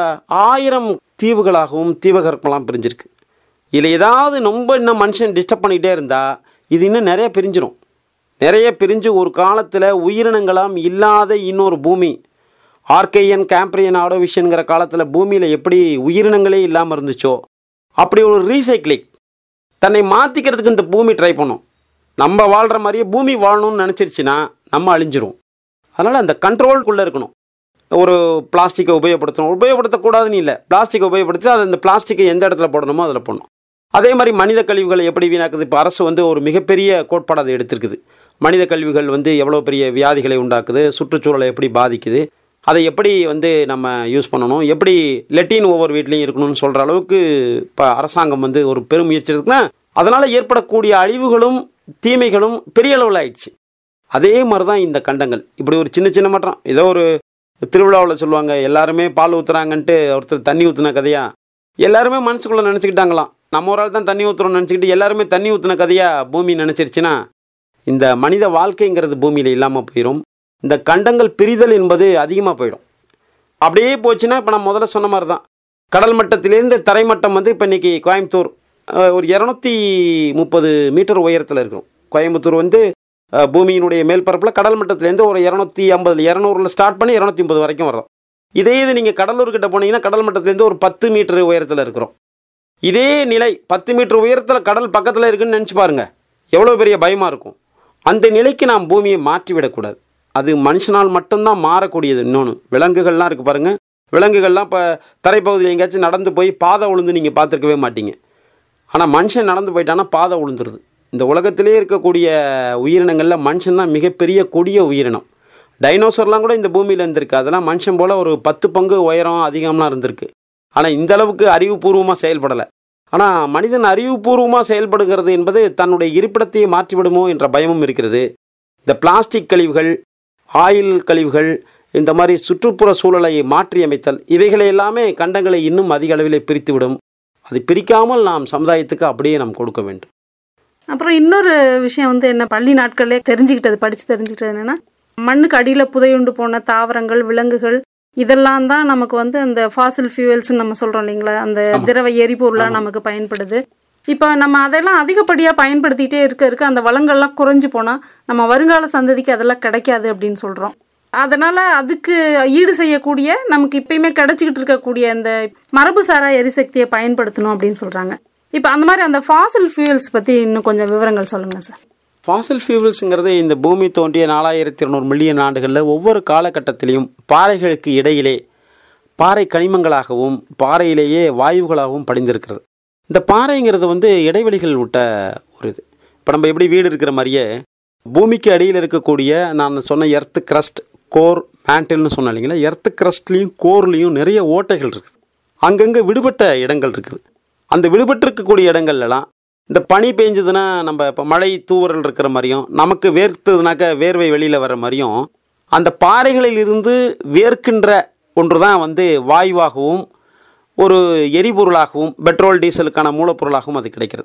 ஆயிரம் தீவுகளாகவும் தீவகற்பெல்லாம் பிரிஞ்சிருக்கு இதில் ஏதாவது ரொம்ப இன்னும் மனுஷன் டிஸ்டர்ப் பண்ணிக்கிட்டே இருந்தால் இது இன்னும் நிறைய பிரிஞ்சிரும் நிறைய பிரிஞ்சு ஒரு காலத்தில் உயிரினங்களாம் இல்லாத இன்னொரு பூமி ஆர்கேயன் கேம்ப்ரியன் ஆடோவிஷனுங்கிற காலத்தில் பூமியில் எப்படி உயிரினங்களே இல்லாமல் இருந்துச்சோ அப்படி ஒரு ரீசைக்ளிங் தன்னை மாற்றிக்கிறதுக்கு இந்த பூமி ட்ரை பண்ணும் நம்ம வாழ்கிற மாதிரியே பூமி வாழணும்னு நினச்சிருச்சுன்னா நம்ம அழிஞ்சிரும் அதனால் அந்த கண்ட்ரோல்குள்ளே இருக்கணும் ஒரு பிளாஸ்டிக்கை உபயோகப்படுத்தணும் உபயோகப்படுத்தக்கூடாதுன்னு இல்லை பிளாஸ்டிக்கை உபயோகப்படுத்தி அதை அந்த பிளாஸ்டிக்கை எந்த இடத்துல போடணுமோ அதில் போடணும் அதே மாதிரி மனித கழிவுகளை எப்படி வீணாக்குது இப்போ அரசு வந்து ஒரு மிகப்பெரிய கோட்பாடு அதை எடுத்திருக்குது மனித கழிவுகள் வந்து எவ்வளோ பெரிய வியாதிகளை உண்டாக்குது சுற்றுச்சூழலை எப்படி பாதிக்குது அதை எப்படி வந்து நம்ம யூஸ் பண்ணணும் எப்படி லெட்டின் ஒவ்வொரு வீட்லேயும் இருக்கணும்னு சொல்கிற அளவுக்கு இப்போ அரசாங்கம் வந்து ஒரு பெரும் முயற்சி இருக்குன்னா அதனால் ஏற்படக்கூடிய அழிவுகளும் தீமைகளும் பெரிய அளவில் ஆயிடுச்சு அதே மாதிரி தான் இந்த கண்டங்கள் இப்படி ஒரு சின்ன சின்ன மாற்றம் ஏதோ ஒரு திருவிழாவில் சொல்லுவாங்க எல்லாருமே பால் ஊற்றுறாங்கன்ட்டு ஒருத்தர் தண்ணி ஊற்றுன கதையா எல்லாருமே மனசுக்குள்ளே நினச்சிக்கிட்டாங்களாம் நம்ம ஒரு ஆள் தான் தண்ணி ஊற்றுறோம்னு நினச்சிக்கிட்டு எல்லாருமே தண்ணி ஊற்றுன கதையா பூமி நினச்சிருச்சுன்னா இந்த மனித வாழ்க்கைங்கிறது பூமியில் இல்லாமல் போயிடும் இந்த கண்டங்கள் பிரிதல் என்பது அதிகமாக போயிடும் அப்படியே போச்சுன்னா இப்போ நான் முதல்ல சொன்ன மாதிரி தான் கடல் மட்டத்திலேருந்து தரைமட்டம் வந்து இப்போ இன்றைக்கி கோயம்புத்தூர் அஹ், ஒரு இரநூத்தி முப்பது மீட்டர் உயரத்தில் இருக்கும் கோயம்புத்தூர் வந்து அஹ், பூமியினுடைய மேல்பரப்பில் கடல் மட்டத்திலேருந்து ஒரு இரநூத்தி ஐம்பது இரநூறுல ஸ்டார்ட் பண்ணி இரநூத்தி ஐம்பது வரைக்கும் வரும் இதே இது நீங்கள் கடலூர் கிட்ட போனீங்கன்னா கடல் மட்டத்திலேருந்து ஒரு பத்து மீட்டர் உயரத்தில் இருக்கிறோம் இதே நிலை பத்து மீட்டர் உயரத்தில் கடல் பக்கத்தில் இருக்குன்னு நினச்சி பாருங்க எவ்வளோ பெரிய பயமாக இருக்கும் அந்த நிலைக்கு நாம் பூமியை மாற்றி விடக்கூடாது அது மனுஷனால் மட்டும்தான் மாறக்கூடியது இன்னொன்று விலங்குகள்லாம் இருக்குது பாருங்கள் விலங்குகள்லாம் இப்போ தரைப்பகுதியில் எங்கேயாச்சும் நடந்து போய் பாதை உளுந்து நீங்கள் பார்த்துருக்கவே மாட்டீங்க ஆனால் மனுஷன் நடந்து போயிட்டான்னா பாதை உளுந்துருது இந்த உலகத்திலே இருக்கக்கூடிய உயிரினங்களில் மனுஷன் தான் மிகப்பெரிய கொடிய உயிரினம் டைனோசர்லாம் கூட இந்த பூமியில் இருந்திருக்கு அதெல்லாம் மனுஷன் போல் ஒரு பத்து பங்கு உயரம் அதிகம்லாம் இருந்திருக்கு ஆனால் இந்த அளவுக்கு அறிவுபூர்வமாக செயல்படலை ஆனால் மனிதன் அறிவுபூர்வமாக செயல்படுகிறது என்பது தன்னுடைய இருப்பிடத்தையே மாற்றிவிடுமோ என்ற பயமும் இருக்கிறது இந்த பிளாஸ்டிக் கழிவுகள் ஆயில் கழிவுகள் இந்த மாதிரி சுற்றுப்புற சூழலை மாற்றி அமைத்தல் இவைகளை எல்லாமே கண்டங்களை இன்னும் அதிக அளவில் பிரித்துவிடும் அதை பிரிக்காமல் நாம் சமுதாயத்துக்கு அப்படியே நாம் கொடுக்க வேண்டும் அப்புறம் இன்னொரு விஷயம் வந்து என்ன பள்ளி நாட்களே தெரிஞ்சுக்கிட்டது படித்து தெரிஞ்சுக்கிட்டது என்னன்னா மண்ணுக்கு அடியில் புதையுண்டு போன தாவரங்கள் விலங்குகள் இதெல்லாம் தான் நமக்கு வந்து அந்த ஃபாசில் ஃபியூவல்ஸ் நம்ம சொல்றோம் இல்லைங்களா அந்த திரவ எரிபொருளாக நமக்கு பயன்படுது இப்போ நம்ம அதெல்லாம் அதிகப்படியாக பயன்படுத்திட்டே இருக்க இருக்க அந்த வளங்கள்லாம் குறைஞ்சு போனால் நம்ம வருங்கால சந்ததிக்கு அதெல்லாம் கிடைக்காது அப்படின்னு சொல்கிறோம் அதனால அதுக்கு ஈடு செய்யக்கூடிய நமக்கு இப்பயுமே கிடைச்சிக்கிட்டு இருக்கக்கூடிய அந்த மரபுசாரா எரிசக்தியை பயன்படுத்தணும் அப்படின்னு சொல்கிறாங்க இப்போ அந்த மாதிரி அந்த ஃபாசில் ஃபியூவல்ஸ் பற்றி இன்னும் கொஞ்சம் விவரங்கள் சொல்லுங்கள் சார் ஃபாசில் ஃபியூவல்ஸுங்கிறது இந்த பூமி தோன்றிய நாலாயிரத்தி இருநூறு மில்லியன் ஆண்டுகளில் ஒவ்வொரு காலகட்டத்திலையும் பாறைகளுக்கு இடையிலே பாறை கனிமங்களாகவும் பாறையிலேயே வாயுகளாகவும் படிந்திருக்கிறது இந்த பாறைங்கிறது வந்து இடைவெளிகள் விட்ட ஒரு இது இப்போ நம்ம எப்படி வீடு இருக்கிற மாதிரியே பூமிக்கு அடியில் இருக்கக்கூடிய நான் சொன்ன எர்த்து கிரஸ்ட் கோர் மேண்டில்னு சொன்னேன் இல்லைங்களா எர்த்து கிரஸ்ட்லேயும் கோர்லேயும் நிறைய ஓட்டைகள் இருக்குது அங்கங்கே விடுபட்ட இடங்கள் இருக்குது அந்த விடுபட்டிருக்கக்கூடிய இடங்கள்லாம் இந்த பனி பெஞ்சதுன்னா நம்ம இப்போ மழை தூவல் இருக்கிற மாதிரியும் நமக்கு வேர்த்ததுனாக்க வேர்வை வெளியில் வர மாதிரியும் அந்த பாறைகளில் இருந்து வேர்க்கின்ற ஒன்று தான் வந்து வாயுவாகவும் ஒரு எரிபொருளாகவும் பெட்ரோல் டீசலுக்கான மூலப்பொருளாகவும் அது கிடைக்கிறது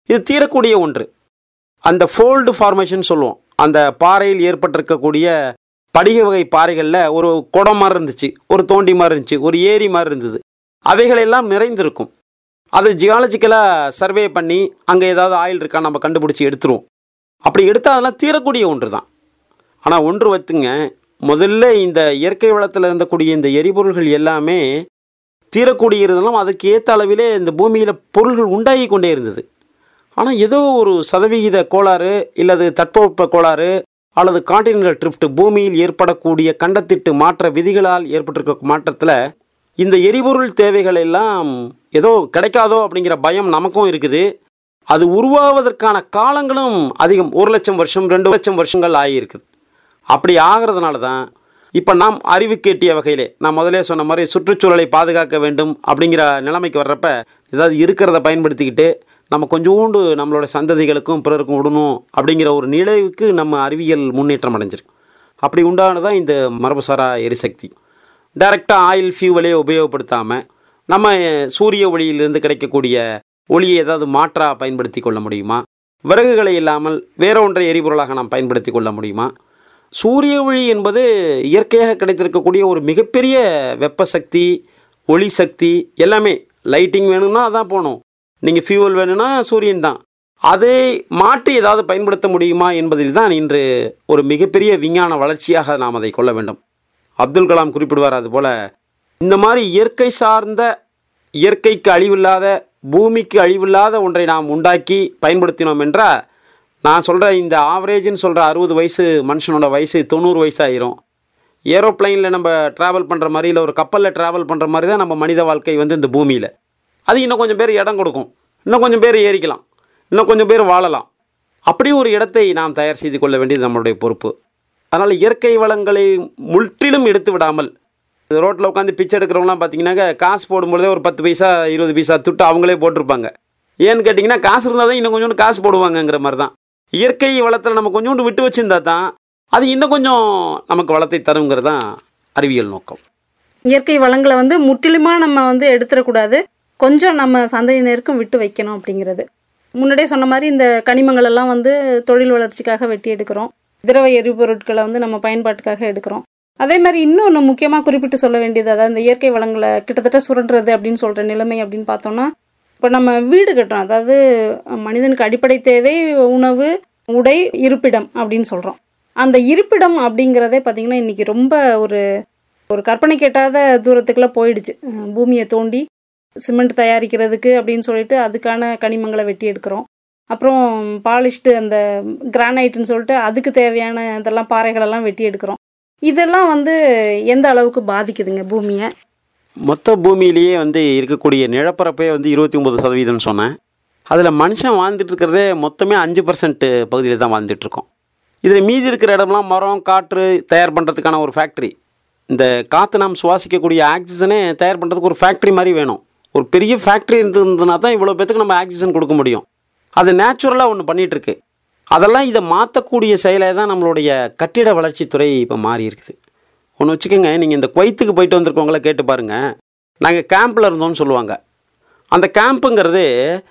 இது தீரக்கூடிய ஒன்று அந்த ஃபோல்டு ஃபார்மேஷன் சொல்லுவோம் அந்த பாறையில் ஏற்பட்டிருக்கக்கூடிய படிக வகை பாறைகளில் ஒரு குடம் மாதிரி இருந்துச்சு ஒரு தோண்டி மாதிரி இருந்துச்சு ஒரு ஏரி மாதிரி இருந்தது அவைகளெல்லாம் நிறைந்திருக்கும் அதை ஜியாலஜிக்கலாக சர்வே பண்ணி அங்கே ஏதாவது ஆயில் இருக்கா நம்ம கண்டுபிடிச்சி எடுத்துருவோம் அப்படி எடுத்தால் அதெல்லாம் தீரக்கூடிய ஒன்று தான் ஆனால் ஒன்று வச்சுங்க முதல்ல இந்த இயற்கை வளத்தில் இருந்தக்கூடிய இந்த எரிபொருள்கள் எல்லாமே தீரக்கூடிய இருந்தாலும் அதுக்கு ஏற்ற அளவிலே இந்த பூமியில் பொருள்கள் உண்டாகி கொண்டே இருந்தது ஆனால் ஏதோ ஒரு சதவிகித கோளாறு இல்லது தட்பவெப்ப கோளாறு அல்லது கான்டினென்டல் ட்ரிஃப்ட் பூமியில் ஏற்படக்கூடிய கண்டத்திட்டு மாற்ற விதிகளால் ஏற்பட்டிருக்க மாற்றத்தில் இந்த எரிபொருள் தேவைகள் எல்லாம் ஏதோ கிடைக்காதோ அப்படிங்கிற பயம் நமக்கும் இருக்குது அது உருவாவதற்கான காலங்களும் அதிகம் ஒரு லட்சம் வருஷம் ரெண்டு லட்சம் வருஷங்கள் ஆகியிருக்குது அப்படி ஆகிறதுனால தான் இப்போ நாம் அறிவுக்கு எட்டிய வகையிலே நான் முதலே சொன்ன மாதிரி சுற்றுச்சூழலை பாதுகாக்க வேண்டும் அப்படிங்கிற நிலைமைக்கு வர்றப்ப ஏதாவது இருக்கிறத பயன்படுத்திக்கிட்டு நம்ம கொஞ்சோண்டு நம்மளோட சந்ததிகளுக்கும் பிறருக்கும் விடணும் அப்படிங்கிற ஒரு நிலைவுக்கு நம்ம அறிவியல் முன்னேற்றம் அடைஞ்சிருக்கு அப்படி உண்டானதான் இந்த மரபுசாரா எரிசக்தி டைரெக்டாக ஆயில் ஃபியூவலே உபயோகப்படுத்தாமல் நம்ம சூரிய ஒளியிலிருந்து கிடைக்கக்கூடிய ஒளியை ஏதாவது மாற்றாக பயன்படுத்தி கொள்ள முடியுமா விறகுகளை இல்லாமல் வேற ஒன்றை எரிபொருளாக நாம் பயன்படுத்தி கொள்ள முடியுமா சூரிய ஒளி என்பது இயற்கையாக கிடைத்திருக்கக்கூடிய ஒரு மிகப்பெரிய வெப்ப சக்தி ஒளி சக்தி எல்லாமே லைட்டிங் வேணும்னா அதான் போகணும் நீங்கள் ஃபியூவல் வேணும்னா சூரியன் தான் அதை மாற்றி ஏதாவது பயன்படுத்த முடியுமா என்பதில் தான் இன்று ஒரு மிகப்பெரிய விஞ்ஞான வளர்ச்சியாக நாம் அதை கொள்ள வேண்டும் அப்துல் கலாம் குறிப்பிடுவார் அதுபோல் இந்த மாதிரி இயற்கை சார்ந்த இயற்கைக்கு அழிவில்லாத பூமிக்கு அழிவில்லாத ஒன்றை நாம் உண்டாக்கி பயன்படுத்தினோம் என்றால் நான் சொல்கிற இந்த ஆவரேஜ்னு சொல்கிற அறுபது வயசு மனுஷனோட வயசு தொண்ணூறு வயசாயிரும் ஏரோப்ளைனில் நம்ம ட்ராவல் பண்ணுற மாதிரி இல்லை ஒரு கப்பலில் ட்ராவல் பண்ணுற மாதிரி தான் நம்ம மனித வாழ்க்கை வந்து இந்த பூமியில் அது இன்னும் கொஞ்சம் பேர் இடம் கொடுக்கும் இன்னும் கொஞ்சம் பேர் ஏறிக்கலாம் இன்னும் கொஞ்சம் பேர் வாழலாம் அப்படி ஒரு இடத்தை நாம் தயார் செய்து கொள்ள வேண்டியது நம்மளுடைய பொறுப்பு அதனால் இயற்கை வளங்களை முற்றிலும் எடுத்து விடாமல் ரோட்டில் உட்காந்து பிச்சை எடுக்கிறவங்களாம் பார்த்தீங்கன்னாக்க காசு போடும்பொழுதே ஒரு பத்து பைசா இருபது பைசா துட்டு அவங்களே போட்டிருப்பாங்க ஏன்னு கேட்டிங்கன்னா காசு இருந்தால் தான் இன்னும் கொஞ்சோண்டு காசு போடுவாங்கங்கிற மாதிரி தான் இயற்கை வளத்தில் நம்ம கொஞ்சோண்டு விட்டு வச்சிருந்தா தான் அது இன்னும் கொஞ்சம் நமக்கு வளத்தை தருங்கிறது தான் அறிவியல் நோக்கம் இயற்கை வளங்களை வந்து முற்றிலுமாக நம்ம வந்து எடுத்துடக்கூடாது கொஞ்சம் நம்ம சந்ததியினருக்கும் விட்டு வைக்கணும் அப்படிங்கிறது முன்னாடியே சொன்ன மாதிரி இந்த கனிமங்கள் எல்லாம் வந்து தொழில் வளர்ச்சிக்காக வெட்டி எடுக்கிறோம் திரவ எரிபொருட்களை வந்து நம்ம பயன்பாட்டுக்காக எடுக்கிறோம் அதே மாதிரி இன்னொன்று முக்கியமாக குறிப்பிட்டு சொல்ல வேண்டியது அதாவது இந்த இயற்கை வளங்களை கிட்டத்தட்ட சுரண்டுறது அப்படின்னு சொல்கிற நிலைமை அப்படின்னு பார்த்தோம்னா இப்போ நம்ம வீடு கட்டுறோம் அதாவது மனிதனுக்கு அடிப்படை தேவை உணவு உடை இருப்பிடம் அப்படின்னு சொல்கிறோம் அந்த இருப்பிடம் அப்படிங்கிறதே பார்த்திங்கன்னா இன்றைக்கி ரொம்ப ஒரு ஒரு கற்பனை கெட்டாத தூரத்துக்குலாம் போயிடுச்சு அஹ் பூமியை தோண்டி சிமெண்ட் தயாரிக்கிறதுக்கு அப்படின்னு சொல்லிட்டு அதுக்கான கனிமங்களை வெட்டி எடுக்கிறோம் அப்புறம் பாலிஷ்டு அந்த கிரானைட்டுன்னு சொல்லிட்டு அதுக்கு தேவையான இதெல்லாம் பாறைகளெல்லாம் வெட்டி எடுக்கிறோம் இதெல்லாம் வந்து எந்த அளவுக்கு பாதிக்குதுங்க பூமியை மொத்த பூமியிலேயே வந்து இருக்கக்கூடிய நிலப்பரப்பே வந்து இருபத்தி ஒம்பது சதவீதம்னு சொன்னேன் அதில் மனுஷன் வாழ்ந்துட்டு இருக்கிறதே மொத்தமே அஞ்சு பர்சன்ட் பகுதியில் தான் வாழ்ந்துட்டு இருக்கோம் இதில் மீதி இருக்கிற இடம்லாம் மரம் காற்று தயார் பண்ணுறதுக்கான ஒரு ஃபேக்ட்ரி இந்த காற்று நாம் சுவாசிக்கக்கூடிய ஆக்சிஜனே தயார் பண்ணுறதுக்கு ஒரு ஃபேக்ட்ரி மாதிரி வேணும் ஒரு பெரிய ஃபேக்ட்ரி இருந்ததுன்னா தான் இவ்வளோ பேத்துக்கு நம்ம ஆக்சிஜன் கொடுக்க முடியும் அது நேச்சுரலாக ஒன்று பண்ணிகிட்ருக்கு அதெல்லாம் இதை மாற்றக்கூடிய செயலை தான் நம்மளுடைய கட்டிட வளர்ச்சித்துறை இப்போ மாறி இருக்குது ஒன்று வச்சுக்கோங்க நீங்கள் இந்த குவைத்துக்கு போயிட்டு வந்திருக்கவங்கள கேட்டு பாருங்கள் நாங்கள் கேம்பில் இருந்தோம்னு சொல்லுவாங்க அந்த கேம்புங்கிறது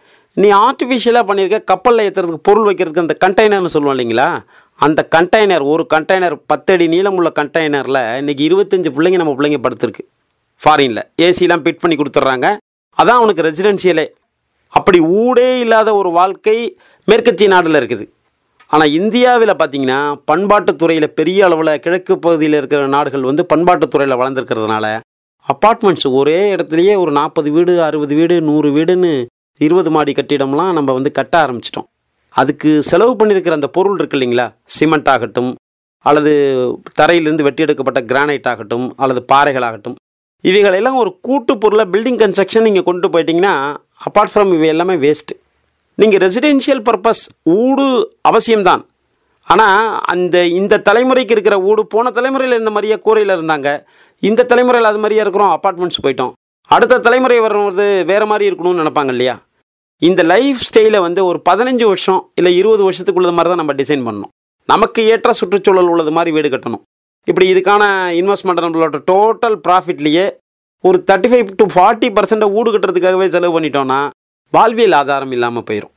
நீ ஆர்டிஃபிஷியலாக பண்ணியிருக்க கப்பலில் ஏற்றுறதுக்கு பொருள் வைக்கிறதுக்கு அந்த கண்டெய்னர்னு சொல்லுவோம் இல்லைங்களா அந்த கண்டெய்னர் ஒரு கண்டெய்னர் பத்தடி நீளமுள்ள கண்டெய்னரில் இன்றைக்கி இருபத்தஞ்சு பிள்ளைங்க நம்ம பிள்ளைங்க படுத்துருக்கு ஃபாரினில் ஏசிலாம் ஃபிட் பண்ணி கொடுத்துட்றாங்க அதான் அவனுக்கு ரெசிடென்சியலே அப்படி ஊடே இல்லாத ஒரு வாழ்க்கை மேற்கத்திய நாட்டில் இருக்குது ஆனால் இந்தியாவில் பார்த்தீங்கன்னா பண்பாட்டுத் துறையில் பெரிய அளவில் கிழக்கு பகுதியில் இருக்கிற நாடுகள் வந்து பண்பாட்டுத் துறையில் வளர்ந்துருக்கிறதுனால அப்பார்ட்மெண்ட்ஸ் ஒரே இடத்துலையே ஒரு நாற்பது வீடு அறுபது வீடு நூறு வீடுன்னு இருபது மாடி கட்டிடம்லாம் நம்ம வந்து கட்ட ஆரம்பிச்சிட்டோம் அதுக்கு செலவு பண்ணியிருக்கிற அந்த பொருள் இருக்கு இல்லைங்களா சிமெண்ட் ஆகட்டும் அல்லது தரையிலிருந்து வெட்டி எடுக்கப்பட்ட கிரானைட் ஆகட்டும் அல்லது பாறைகள் ஆகட்டும் இவைகளெல்லாம் ஒரு கூட்டு பொருளை பில்டிங் கன்ஸ்ட்ரக்ஷன் நீங்கள் கொண்டு போயிட்டீங்கன்னா அப்பார்ட் ஃப்ரம் இவை எல்லாமே வேஸ்ட்டு நீங்கள் ரெசிடென்ஷியல் பர்பஸ் ஊடு அவசியம்தான் ஆனால் அந்த இந்த தலைமுறைக்கு இருக்கிற ஊடு போன தலைமுறையில் இந்த மாதிரியே கூரையில் இருந்தாங்க இந்த தலைமுறையில் அது மாதிரியே இருக்கிறோம் அப்பார்ட்மெண்ட்ஸ் போயிட்டோம் அடுத்த தலைமுறை வர்றது வேறு மாதிரி இருக்கணும்னு நினைப்பாங்க இல்லையா இந்த லைஃப் ஸ்டைலை வந்து ஒரு பதினஞ்சு வருஷம் இல்லை இருபது வருஷத்துக்குள்ளது மாதிரி தான் நம்ம டிசைன் பண்ணணும் நமக்கு ஏற்ற சுற்றுச்சூழல் உள்ளது மாதிரி வீடு கட்டணும் இப்படி இதுக்கான இன்வெஸ்ட்மெண்ட் நம்மளோட டோட்டல் ப்ராஃபிட்லேயே ஒரு தேர்ட்டி ஃபைவ் டு ஃபார்ட்டி பர்சன்ட்டை வீடு கட்டுறதுக்காகவே செலவு பண்ணிட்டோம்னா வாழ்வியல் ஆதாரம் இல்லாமல் போயிடும்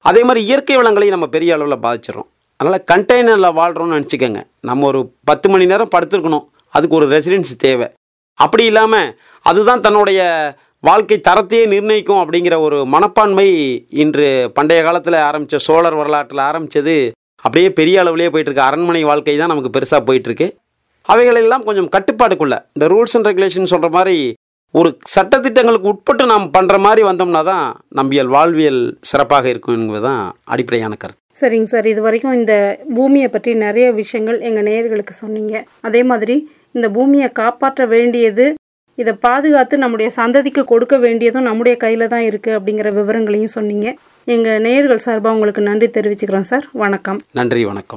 அதே மாதிரி இயற்கை வளங்களையும் நம்ம பெரிய அளவில் பாதிச்சிடறோம் அதனால் கண்டெய்னரில் வாழ்கிறோம்னு நினச்சிக்கோங்க நம்ம ஒரு பத்து மணி நேரம் படுத்துருக்கணும் அதுக்கு ஒரு ரெசிடென்ஸ் தேவை அப்படி இல்லாமல் அதுதான் தன்னுடைய வாழ்க்கை தரத்தையே நிர்ணயிக்கும் அப்படிங்கிற ஒரு மனப்பான்மை இன்று பண்டைய காலத்தில் ஆரம்பித்த சோழர் வரலாற்றில் ஆரம்பித்தது அப்படியே பெரிய அளவுலேயே போயிட்டுருக்கு அரண்மனை வாழ்க்கை தான் நமக்கு பெருசாக போயிட்டுருக்கு அவைகளெல்லாம் கொஞ்சம் கட்டுப்பாடுக்குள்ள இந்த ரூல்ஸ் அண்ட் ரெகுலேஷன் சொல்கிற மாதிரி ஒரு சட்டத்திட்டங்களுக்கு உட்பட்டு நாம் பண்ணுற மாதிரி வந்தோம்னா தான் நம்பியல் வாழ்வியல் சிறப்பாக இருக்கும் என்பது தான் அடிப்படையான கருத்து சரிங்க சார் இது வரைக்கும் இந்த பூமியை பற்றி நிறைய விஷயங்கள் எங்கள் நேயர்களுக்கு சொன்னீங்க அதே மாதிரி இந்த பூமியை காப்பாற்ற வேண்டியது இதை பாதுகாத்து நம்முடைய சந்ததிக்கு கொடுக்க வேண்டியதும் நம்முடைய கையில் தான் இருக்குது அப்படிங்கிற விவரங்களையும் சொன்னீங்க எங்கள் நேயர்கள் சார்பாக உங்களுக்கு நன்றி தெரிவிச்சுக்கிறோம் சார் வணக்கம் நன்றி வணக்கம்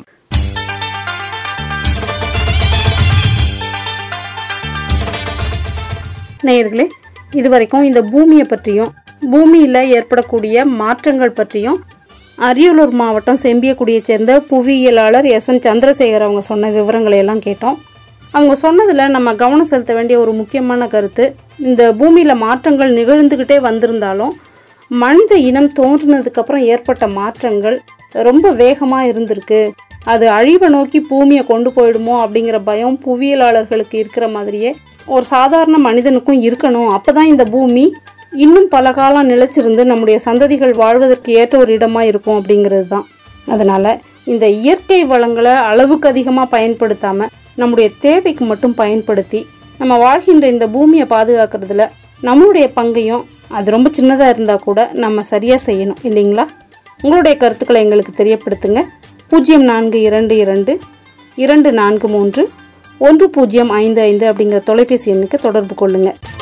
நேயர்களே இதுவரைக்கும் இந்த பூமியை பற்றியும் பூமியில் ஏற்படக்கூடிய மாற்றங்கள் பற்றியும் அரியலூர் மாவட்டம் செம்பியக்குடியைச் சேர்ந்த புவியியலாளர் எஸ் என் சந்திரசேகர் அவங்க சொன்ன விவரங்களை எல்லாம் கேட்டோம் அவங்க சொன்னதில் நம்ம கவனம் செலுத்த வேண்டிய ஒரு முக்கியமான கருத்து இந்த பூமியில் மாற்றங்கள் நிகழ்ந்துக்கிட்டே வந்திருந்தாலும் மனித இனம் தோன்றினதுக்கப்புறம் ஏற்பட்ட மாற்றங்கள் ரொம்ப வேகமாக இருந்திருக்கு அது அழிவை நோக்கி பூமியை கொண்டு போயிடுமோ அப்படிங்கிற பயம் புவியியலாளர்களுக்கு இருக்கிற மாதிரியே ஒரு சாதாரண மனிதனுக்கும் இருக்கணும் அப்பதான் இந்த பூமி இன்னும் பல காலம் நிலைச்சிருந்து நம்முடைய சந்ததிகள் வாழ்வதற்கு ஏற்ற ஒரு இடமா இருக்கும் அப்படிங்கிறது தான் அதனால இந்த இயற்கை வளங்களை அளவுக்கு அதிகமாக பயன்படுத்தாம நம்முடைய தேவைக்கு மட்டும் பயன்படுத்தி நம்ம வாழ்கின்ற இந்த பூமியை பாதுகாக்கிறதுல நம்மளுடைய பங்கையும் அது ரொம்ப சின்னதாக இருந்தால் கூட நம்ம சரியாக செய்யணும் இல்லைங்களா உங்களுடைய கருத்துக்களை எங்களுக்கு தெரியப்படுத்துங்க பூஜ்ஜியம் நான்கு இரண்டு இரண்டு இரண்டு நான்கு மூன்று ஒன்று பூஜ்ஜியம் ஐந்து ஐந்து அப்படிங்கிற தொலைபேசி எண்ணுக்கு தொடர்பு கொள்ளுங்கள்